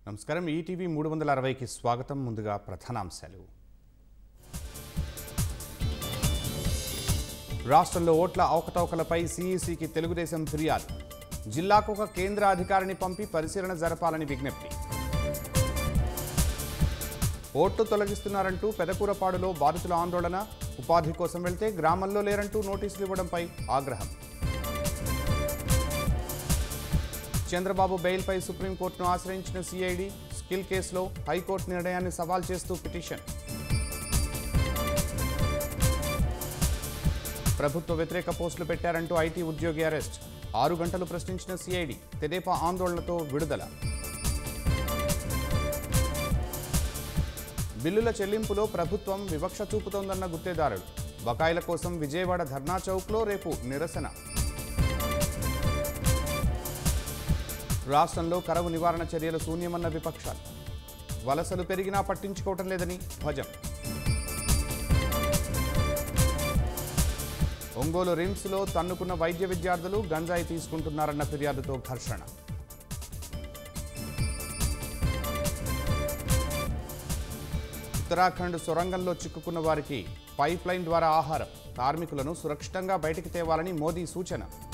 నమస్కారం ఈటీవీ మూడు వందల అరవైకి స్వాగతం ముందుగా ప్రధానాంశాలు రాష్ట్రంలో ఓట్ల అవకతవకలపై సీఈసీకి తెలుగుదేశం ఫిర్యాదు జిల్లాకు ఒక కేంద్ర అధికారిని పంపి పరిశీలన జరపాలని విజ్ఞప్తి ఓట్లు తొలగిస్తున్నారంటూ పెదకూరపాడులో బాధితుల ఆందోళన ఉపాధి కోసం వెళ్తే గ్రామంలో లేరంటూ నోటీసులు ఇవ్వడంపై ఆగ్రహం చంద్రబాబు బెయిల్పై సుప్రీంకోర్టును ఆశ్రయించిన సిఐడి స్కిల్ కేసులో హైకోర్టు నిర్ణయాన్ని సవాల్ చేస్తూ పిటిషన్ ప్రభుత్వ వ్యతిరేక పోస్టులు పెట్టారంటూ ఐటీ ఉద్యోగి అరెస్ట్ ఆరు గంటలు ప్రశ్నించిన సిఐడి తెదేపా ఆందోళనతో విడుదల బిల్లుల చెల్లింపులో ప్రభుత్వం వివక్ష చూపుతోందన్న గుత్తేదారులు బకాయిల కోసం విజయవాడ ధర్నా చౌక్లో రేపు నిరసన రాష్ట్రంలో కరవు నివారణ చర్యలు శూన్యమన్న విపక్షాలు వలసలు పెరిగినా పట్టించుకోవటం లేదని ధ్వజం ఒంగోలు రిమ్స్లో తన్నుకున్న వైద్య విద్యార్థులు గంజాయి తీసుకుంటున్నారన్న ఫిర్యాదుతో ఘర్షణ ఉత్తరాఖండ్ సొరంగంలో చిక్కుకున్న వారికి పైప్ లైన్ ద్వారా ఆహారం కార్మికులను సురక్షితంగా బయటికి తేవాలని మోదీ సూచన